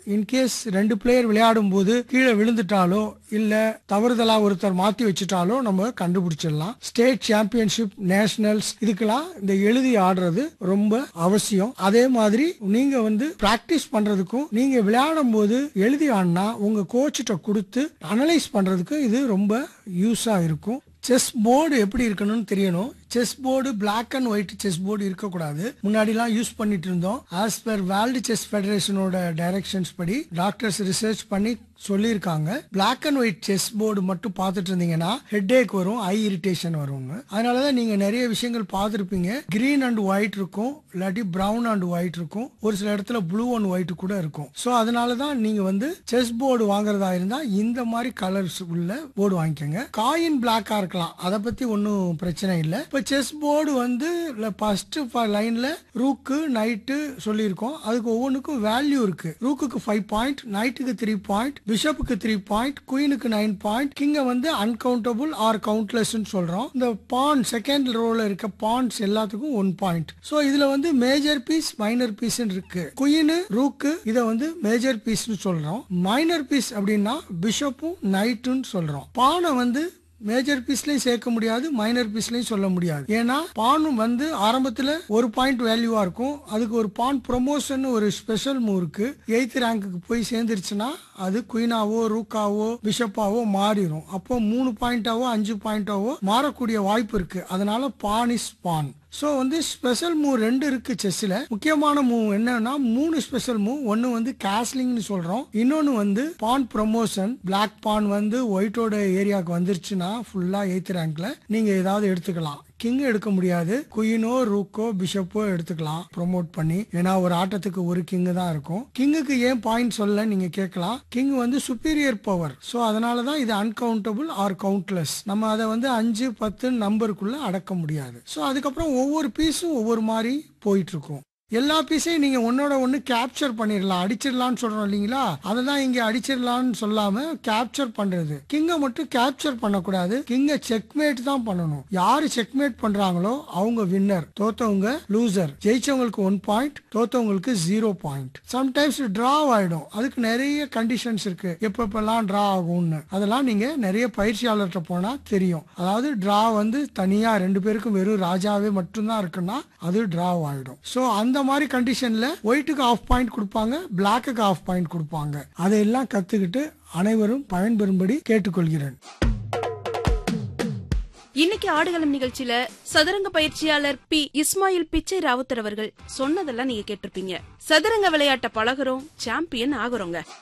in case ரெண்டு player விளையாடும் போது கீழே விழுந்துட்டாலோ இல்ல தவறுதலா ஒருத்தர் மாத்தி வச்சுட்டாலோ நம்ம கண்டுபிடிச்சிடலாம் ஸ்டேட் சாம்பியன்ஷிப் நேஷனல்ஸ் இதுக்கெல்லாம் இந்த எழுதி ஆடுறது ரொம்ப அவசியம் அதே மாதிரி நீங்க வந்து பிராக்டிஸ் பண்றதுக்கும் நீங்க விளையாடும் போது எழுதி ஆடினா உங்க கோச்சிட்ட கொடுத்து அனலைஸ் பண்றதுக்கு இது ரொம்ப யூஸா இருக்கும் செஸ் போர்டு எப்படி இருக்கணும்னு தெரியணும் chess board black and white chess board இருக்கக்கூடாது முன்னாடிலாம் யூஸ் பண்ணிட்டு இருந்தோம் ஆஸ் பர் வேர்ல்டு செஸ் ஃபெடரேஷனோட டைரக்ஷன்ஸ் படி டாக்டர்ஸ் ரிசர்ச் பண்ணி சொல்லியிருக்காங்க black and white chess board மட்டும் பார்த்துட்டு இருந்தீங்கன்னா ஹெட் ஏக் வரும் ஐ இரிட்டேஷன் வரும்னு அதனாலதான் நீங்க நிறைய விஷயங்கள் பார்த்துருப்பீங்க கிரீன் அண்ட் ஒயிட் இருக்கும் இல்லாட்டி பிரவுன் அண்ட் ஒயிட் இருக்கும் ஒரு சில இடத்துல ப்ளூ அண்ட் ஒயிட் கூட இருக்கும் ஸோ அதனால தான் நீங்க வந்து செஸ் போர்டு வாங்குறதா இருந்தா இந்த மாதிரி கலர்ஸ் உள்ள போர்டு வாங்கிக்கோங்க காயின் பிளாக்கா இருக்கலாம் அதை பத்தி ஒன்றும் பிரச்சனை இல்லை இப்போ செஸ் போர்டு வந்து ஃபர்ஸ்ட் லைன்ல ரூக்கு நைட்டு சொல்லியிருக்கோம் அதுக்கு ஒவ்வொன்றுக்கும் வேல்யூ இருக்கு ரூக்குக்கு ஃபைவ் பாயிண்ட் நைட்டுக்கு த்ரீ பாயிண்ட் பிஷப்புக்கு த்ரீ பாயிண்ட் குயினுக்கு நைன் பாயிண்ட் கிங்க வந்து அன்கவுண்டபிள் ஆர் கவுண்ட்லெஸ் சொல்றோம் இந்த பான் செகண்ட் ரோல இருக்க பான்ஸ் எல்லாத்துக்கும் ஒன் பாயிண்ட் ஸோ இதுல வந்து மேஜர் பீஸ் மைனர் பீஸ் இருக்கு குயின் ரூக்கு இதை வந்து மேஜர் பீஸ்னு சொல்றோம் மைனர் பீஸ் அப்படின்னா பிஷப்பும் நைட்டுன்னு சொல்றோம் பானை வந்து மேஜர் பீஸ்லயும் சேர்க்க முடியாது மைனர் பீஸ்லயும் சொல்ல முடியாது ஏன்னா பானும் வந்து ஆரம்பத்துல ஒரு பாயிண்ட் வேல்யூவா இருக்கும் அதுக்கு ஒரு பான் ப்ரொமோஷன் ஒரு ஸ்பெஷல் மூவ் இருக்கு எய்த் ரேங்க்குக்கு போய் சேர்ந்துருச்சுன்னா அது குயினாவோ ரூக்காவோ பிஷப்பாவோ மாறிடும் அப்போ மூணு பாயிண்டாவோ அஞ்சு பாயிண்டாவோ மாறக்கூடிய வாய்ப்பு இருக்கு அதனால பான் இஸ் பான் ஸோ வந்து ஸ்பெஷல் மூவ் ரெண்டு இருக்கு செஸ்ல முக்கியமான மூவ் என்னன்னா மூணு ஸ்பெஷல் மூவ் ஒன்னு வந்து கேஸ்லிங்னு சொல்றோம் இன்னொன்னு வந்து பான் ப்ரொமோஷன் பிளாக் பான் வந்து ஒயிட்டோட ஏரியாவுக்கு வந்துருச்சுன்னா ஃபுல்லா எய்த் ரேங்க்ல நீங்க ஏதாவது எடுத்துக்கலாம் கிங் எடுக்க முடியாது குயினோ ரூக்கோ பிஷப்போ எடுத்துக்கலாம் ப்ரோமோட் பண்ணி ஏன்னா ஒரு ஆட்டத்துக்கு ஒரு கிங் தான் இருக்கும் கிங்குக்கு ஏன் பாயிண்ட் சொல்ல நீங்க கேட்கலாம் கிங் வந்து சுப்பீரியர் பவர் ஸோ அதனால தான் இது அன்கவுண்டபிள் ஆர் கவுண்ட்லெஸ் நம்ம அதை வந்து அஞ்சு பத்து நம்பருக்குள்ள அடக்க முடியாது ஸோ அதுக்கப்புறம் ஒவ்வொரு பீஸும் ஒவ்வொரு மாதிரி போயிட்டு இருக்கும் எல்லா பீஸையும் நீங்க ஒன்னோட ஒன்னு கேப்சர் பண்ணிடலாம் அடிச்சிடலாம்னு சொல்றோம் இல்லைங்களா அதை தான் இங்க அடிச்சிடலாம்னு சொல்லாம கேப்சர் பண்றது கிங்க மட்டும் கேப்சர் பண்ணக்கூடாது கிங்க செக்மேட் தான் பண்ணணும் யாரு செக்மேட் பண்றாங்களோ அவங்க வின்னர் தோத்தவங்க லூசர் ஜெயிச்சவங்களுக்கு ஒன் பாயிண்ட் தோத்தவங்களுக்கு ஜீரோ பாயிண்ட் சம்டைம்ஸ் டிரா ஆயிடும் அதுக்கு நிறைய கண்டிஷன்ஸ் இருக்கு எப்பப்பெல்லாம் டிரா ஆகும்னு அதெல்லாம் நீங்க நிறைய பயிற்சியாளர்கிட்ட போனா தெரியும் அதாவது டிரா வந்து தனியா ரெண்டு பேருக்கும் வெறும் ராஜாவே மட்டும்தான் இருக்குன்னா அது டிரா ஆயிடும் ஸோ அந்த மாதிரி கண்டிஷன்ல ஒயிட்டுக்கு ஆஃப் பாயிண்ட் கொடுப்பாங்க பிளாக்குக்கு ஆஃப் பாயிண்ட் கொடுப்பாங்க அதையெல்லாம் கத்துக்கிட்டு அனைவரும் பயன்பெறும்படி கேட்டுக்கொள்கிறேன் இன்னைக்கு ஆடுகளம் நிகழ்ச்சியில சதுரங்க பயிற்சியாளர் பி இஸ்மாயில் பிச்சை ராவுத்தர் அவர்கள் சொன்னதெல்லாம் நீங்க கேட்டிருப்பீங்க சதுரங்க விளையாட்ட பழகுறோம் சாம்பியன் ஆகுறோங்க